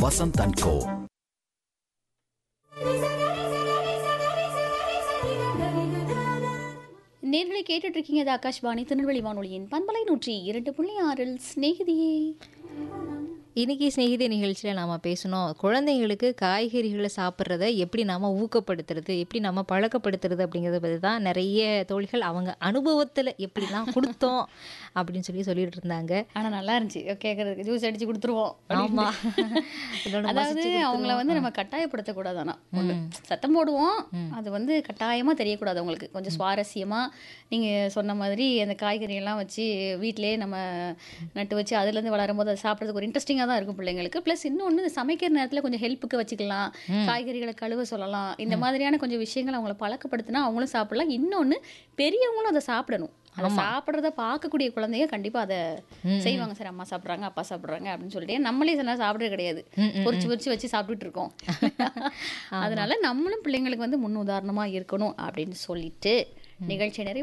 Vasanth and கோ நேர்களை கேட்டுட்டு இருக்கீங்க இது ஆகாஷ்வாணி திருநெல்வேலி வானொலியின் பண்பலை நூற்றி இரண்டு புள்ளி ஆறில் சிநேகிதியே இன்னைக்கு சிநேகிதி நிகழ்ச்சியில் நாம் பேசணும் குழந்தைங்களுக்கு காய்கறிகளை சாப்பிட்றத எப்படி நாம் ஊக்கப்படுத்துறது எப்படி நம்ம பழக்கப்படுத்துறது அப்படிங்கிறத பற்றி தான் நிறைய தோழிகள் அவங்க அனுபவத்தில் எப்படிலாம் கொடுத்தோம் அப்படின்னு சொல்லி சொல்லிட்டு இருந்தாங்க ஆனால் நல்லா இருந்துச்சு கேட்கறதுக்கு ஜூஸ் அடிச்சு கொடுத்துருவோம் ஆமாம் அதாவது அவங்கள வந்து நம்ம கட்டாயப்படுத்தக்கூடாது ஆனால் ஒண்ணு. சத்தம் போடுவோம் அது வந்து கட்டாயமாக தெரியக்கூடாது அவங்களுக்கு கொஞ்சம் சுவாரஸ்யமாக நீங்கள் சொன்ன மாதிரி அந்த காய்கறி எல்லாம் வச்சு வீட்டிலேயே நம்ம நட்டு வச்சு அதுலேருந்து வளரும் போது அதை சாப்பிட்றதுக்கு ஒரு இன்ட்ரெஸ்டிங்காக தான் இருக்கும் பிள்ளைங்களுக்கு ப்ளஸ் இன்னொன்று இந்த சமைக்கிற நேரத்தில் கொஞ்சம் ஹெல்ப்புக்கு வச்சுக்கலாம் காய்கறிகளை கழுவ சொல்லலாம் இந்த மாதிரியான கொஞ்சம் விஷயங்கள் அவங்கள பழக்கப்படுத்தினா அவங்களும் சாப்பிடலாம் இன்னொன்று பெரியவங்களும் அதை சாப்பிடணும் அதை சாப்பிட்றத பார்க்கக்கூடிய குழந்தைங்க கண்டிப்பாக அதை செய்வாங்க சார் அம்மா சாப்பிட்றாங்க அப்பா சாப்பிட்றாங்க அப்படின்னு சொல்லிட்டு நம்மளே சில நேரம் சாப்பிட்றது கிடையாது பொரிச்சு பொரிச்சு வச்சு சாப்பிட்டுட்டு இருக்கோம் அதனால நம்மளும் பிள்ளைங்களுக்கு வந்து முன் உதாரணமாக இருக்கணும் அப்படின்னு சொல்லிட்டு நிகழ்ச்சி நிறைவு